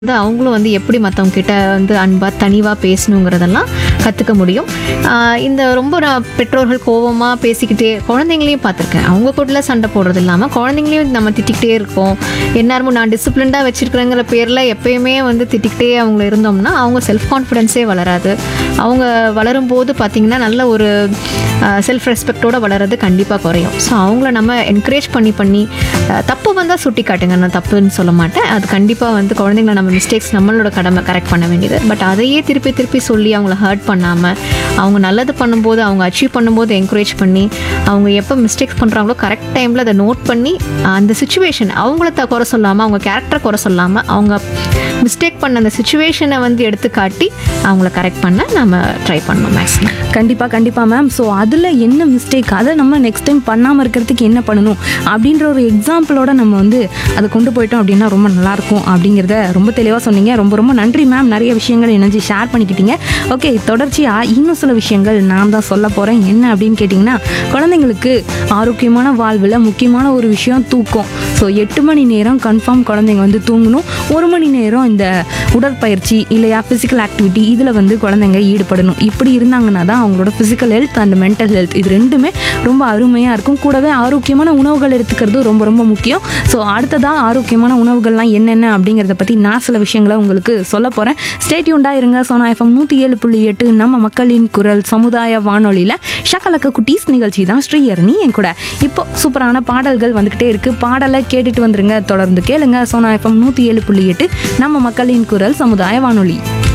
வந்து அவங்களும் வந்து எப்படி மற்றவங்க கிட்ட வந்து அன்பாக தனிவாக பேசணுங்கிறதெல்லாம் கற்றுக்க முடியும் ஆஹ் இந்த ரொம்ப நான் பெற்றோர்கள் கோவமாக பேசிக்கிட்டே குழந்தைங்களையும் பார்த்துருக்கேன் அவங்க கூடல சண்டை போடுறது இல்லாமல் குழந்தைங்களையும் நம்ம திட்டிக்கிட்டே இருக்கோம் எந்நேரமும் நான் டிசிப்ளின்டாக வச்சிருக்கிறேங்கிற பேரில் எப்பயுமே வந்து திட்டிக்கிட்டே அவங்க இருந்தோம்னா அவங்க செல்ஃப் கான்ஃபிடென்ஸே வளராது அவங்க வளரும்போது பார்த்திங்கன்னா நல்ல ஒரு செல்ஃப் ரெஸ்பெக்டோட வளர்றது கண்டிப்பாக குறையும் ஸோ அவங்கள நம்ம என்கரேஜ் பண்ணி பண்ணி அஹ், தப்பு வந்தால் சுட்டி காட்டுங்க நான் தப்புன்னு சொல்ல மாட்டேன் அது கண்டிப்பாக வந்து குழந்தைங்கள நம்ம மிஸ்டேக்ஸ் நம்மளோட கடமை கரெக்ட் பண்ண வேண்டியது பட் அதையே திருப்பி திருப்பி சொல்லி அவங்கள ஹர்ட் பண்ணாமல் அவங்க நல்லது பண்ணும்போது அவங்க அச்சீவ் பண்ணும்போது என்கரேஜ் பண்ணி அவங்க எப்போ மிஸ்டேக்ஸ் பண்ணுறாங்களோ கரெக்ட் டைமில் அதை நோட் பண்ணி அந்த சுச்சுவேஷன் அவங்கள த குறை சொல்லாமல் அவங்க கேரக்டரை குறை சொல்லாமல் அவங்க மிஸ்டேக் பண்ண அந்த சுச்சுவேஷனை வந்து எடுத்து காட்டி அவங்கள கரெக்ட் பண்ண நம்ம ட்ரை பண்ணணும் மேக்ஸிமம் கண்டிப்பாக கண்டிப்பாக மேம் ஸோ அதில் என்ன மிஸ்டேக் அதை நம்ம நெக்ஸ்ட் டைம் பண்ணாமல் இருக்கிறதுக்கு என்ன பண்ணணும் அப்படின்ற ஒரு எக்ஸாம்பிளோட நம்ம வந்து அதை கொண்டு போயிட்டோம் அப்படின்னா ரொம்ப நல்லாயிருக்கும் அப்படிங்கிறத ரொம்ப தெளிவாக சொன்னீங்க ரொம்ப ரொம்ப நன்றி மேம் நிறைய விஷயங்கள் இணைஞ்சு ஷேர் பண்ணிக்கிட்டீங்க ஓகே தொடர்ச்சியாக இன்னும் சில விஷயங்கள் நான் தான் சொல்ல போகிறேன் என்ன அப்படின்னு கேட்டிங்கன்னா குழந்தைங்களுக்கு ஆரோக்கியமான வாழ்வில் முக்கியமான ஒரு விஷயம் தூக்கம் ஸோ எட்டு மணி நேரம் கன்ஃபார்ம் குழந்தைங்க வந்து தூங்கணும் ஒரு மணி நேரம் இந்த உடற்பயிற்சி இல்லையா ஃபிசிக்கல் ஆக்டிவிட்டி இதில் வந்து குழந்தைங்க ஈடுபடணும் இப்படி இருந்தாங்கன்னா தான் அவங்களோட physical health and mental health இது ரெண்டுமே ரொம்ப அருமையாக இருக்கும் கூடவே ஆரோக்கியமான உணவுகள் எடுத்துக்கிறது ரொம்ப ரொம்ப முக்கியம் ஸோ அடுத்ததாக ஆரோக்கியமான உணவுகள்லாம் என்னென்ன அப்படிங்கிறத பற்றி நான் சில விஷயங்களை உங்களுக்கு சொல்ல போகிறேன் ஸ்டேட்யூண்டாக இருங்க சோனா எஃப்எம் நூற்றி ஏழு புள்ளி எட்டு நம்ம மக்களின் குரல் சமுதாய வானொலியில் ஷக்கலக்க குட்டீஸ் நிகழ்ச்சி தான் ஸ்ரீயரணி என் கூட இப்போ சூப்பரான பாடல்கள் வந்துக்கிட்டே இருக்குது பாடலை கேட்டுட்டு வந்துருங்க தொடர்ந்து கேளுங்க சோனா எஃப்எம் நூற்றி ஏழு புள்ளி எட்டு நம்ம மக்களின் குரல் சமுதாய வானொலி